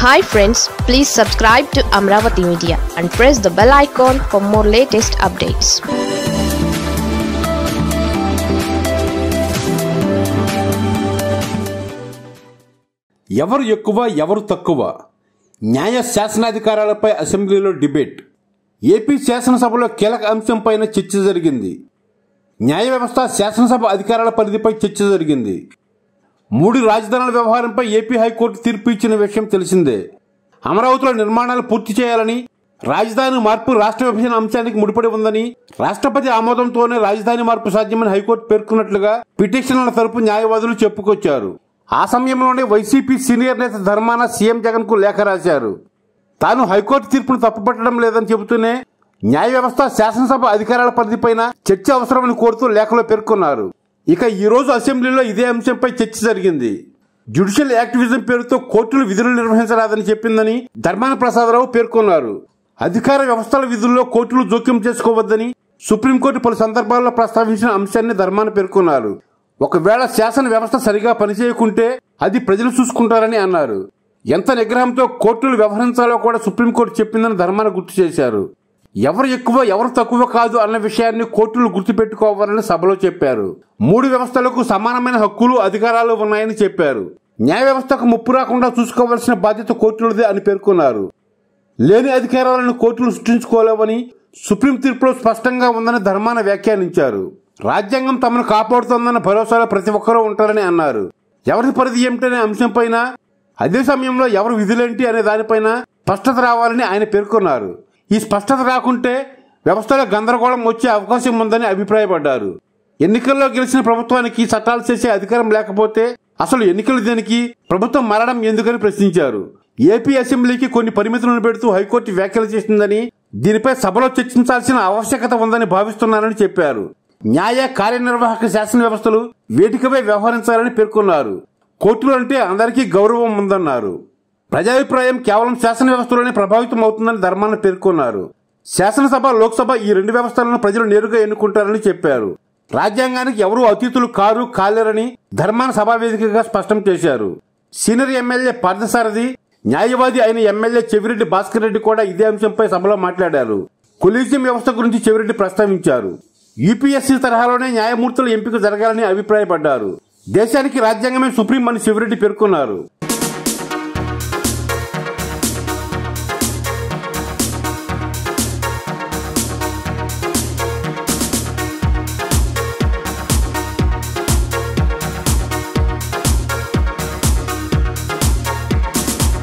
hi friends please subscribe to Amaravati media and press the bell icon for more latest updates ఎవరు ఎక్కువ ఎవరు తక్కువ న్యాయ శాసనాధికారాలపై అసెంబ్లీలో డిబేట్ ఏపీ శాసనసభలో కీలక అంశంపైన చర్చ జరిగింది న్యాయ వ్యవస్థ శాసనసభ అధికారాల పరిధిపై చర్చ జరిగింది మూడు రాజధానుల వ్యవహారంపై ఏపీ హైకోర్టు తీర్పు ఇచ్చిన విషయం తెలిసిందే అమరావతిలో నిర్మాణాలు పూర్తి చేయాలని రాజధాని మార్పు రాష్ట్ర విభజన అంశానికి ముడిపడి ఉందని రాష్ట్రపతి ఆమోదంతోనే రాజధాని మార్పు సాధ్యమని హైకోర్టు పేర్కొన్నట్లుగా పిటిషనర్ల తరపు న్యాయవాదులు చెప్పుకొచ్చారు ఆ సమయంలోనే వైసీపీ సీనియర్ నేత ధర్మాన సీఎం జగన్ కు లేఖ రాశారు తాను హైకోర్టు తీర్పును తప్పుపట్టడం లేదని చెబుతూనే న్యాయ వ్యవస్థ శాసనసభ అధికారాల పరిధిపైన చర్చ అవసరమని కోరుతూ లేఖలో పేర్కొన్నారు ఇక ఈ రోజు అసెంబ్లీలో ఇదే అంశంపై చర్చ జరిగింది జ్యుడిషియల్ యాక్టివిజం పేరుతో కోర్టులు విధులు నిర్వహించరాదని చెప్పిందని ధర్మాన ప్రసాదరావు పేర్కొన్నారు అధికార వ్యవస్థల విధుల్లో కోర్టులు జోక్యం చేసుకోవద్దని సుప్రీంకోర్టు పలు సందర్భాల్లో ప్రస్తావించిన అంశాన్ని ధర్మాన పేర్కొన్నారు ఒకవేళ శాసన వ్యవస్థ సరిగా పనిచేయకుంటే అది ప్రజలు చూసుకుంటారని అన్నారు ఎంత నిగ్రహంతో కోర్టులు వ్యవహరించాలో కూడా సుప్రీంకోర్టు చెప్పిందని ధర్మాన గుర్తు చేశారు ఎవరు ఎక్కువ ఎవరు తక్కువ కాదు అన్న విషయాన్ని కోర్టులు గుర్తుపెట్టుకోవాలని సభలో చెప్పారు మూడు వ్యవస్థలకు సమానమైన హక్కులు అధికారాలు ఉన్నాయని చెప్పారు న్యాయ వ్యవస్థకు ముప్పు రాకుండా చూసుకోవాల్సిన బాధ్యత కోర్టులదే అని పేర్కొన్నారు లేని అధికారాలను కోర్టులు సృష్టించుకోలేవని సుప్రీం తీర్పులో స్పష్టంగా ఉందని ధర్మాన వ్యాఖ్యానించారు రాజ్యాంగం తమను కాపాడుతోందన్న భరోసాలో ప్రతి ఒక్కరూ ఉంటారని అన్నారు ఎవరి పరిధి ఏమిటనే అంశంపైన అదే సమయంలో ఎవరు విధులేంటి అనే దానిపైన స్పష్టత రావాలని ఆయన పేర్కొన్నారు ఈ స్పష్టత రాకుంటే వ్యవస్థలో గందరగోళం వచ్చే అవకాశం ఉందని అభిప్రాయపడ్డారు ఎన్నికల్లో గెలిచిన ప్రభుత్వానికి చట్టాలు చేసే అధికారం లేకపోతే అసలు ఎన్నికలు దేనికి ప్రభుత్వం మారడం ఎందుకని ప్రశ్నించారు ఏపీ అసెంబ్లీకి కొన్ని పరిమితులను పెడుతూ హైకోర్టు వ్యాఖ్యలు చేసిందని దీనిపై సభలో చర్చించాల్సిన ఆవశ్యకత ఉందని భావిస్తున్నానని చెప్పారు న్యాయ కార్యనిర్వాహక శాసన వ్యవస్థలు వేదికపై వ్యవహరించాలని పేర్కొన్నారు కోర్టులు అంటే అందరికీ గౌరవం ఉందన్నారు ప్రజాభిప్రాయం కేవలం శాసన వ్యవస్థలోనే ప్రభావితం అవుతుందని ధర్మాన పేర్కొన్నారు శాసనసభ లోక్సభ ఈ రెండు వ్యవస్థలను ప్రజలు నేరుగా ఎన్నుకుంటారని చెప్పారు రాజ్యాంగానికి ఎవరూ అతీతులు కారు కాలేరని ధర్మాన సభా వేదికగా స్పష్టం చేశారు సీనియర్ ఎమ్మెల్యే పార్థసారథి న్యాయవాది అయిన ఎమ్మెల్యే చెవిరెడ్డి భాస్కర్ రెడ్డి కూడా ఇదే అంశంపై సభలో మాట్లాడారు కొలీజియం వ్యవస్థ గురించి చెవిరెడ్డి ప్రస్తావించారు యూపీఎస్సీ తరహాలోనే న్యాయమూర్తుల ఎంపిక జరగాలని అభిప్రాయపడ్డారు దేశానికి రాజ్యాంగమే సుప్రీం అని శివరెడ్డి పేర్కొన్నారు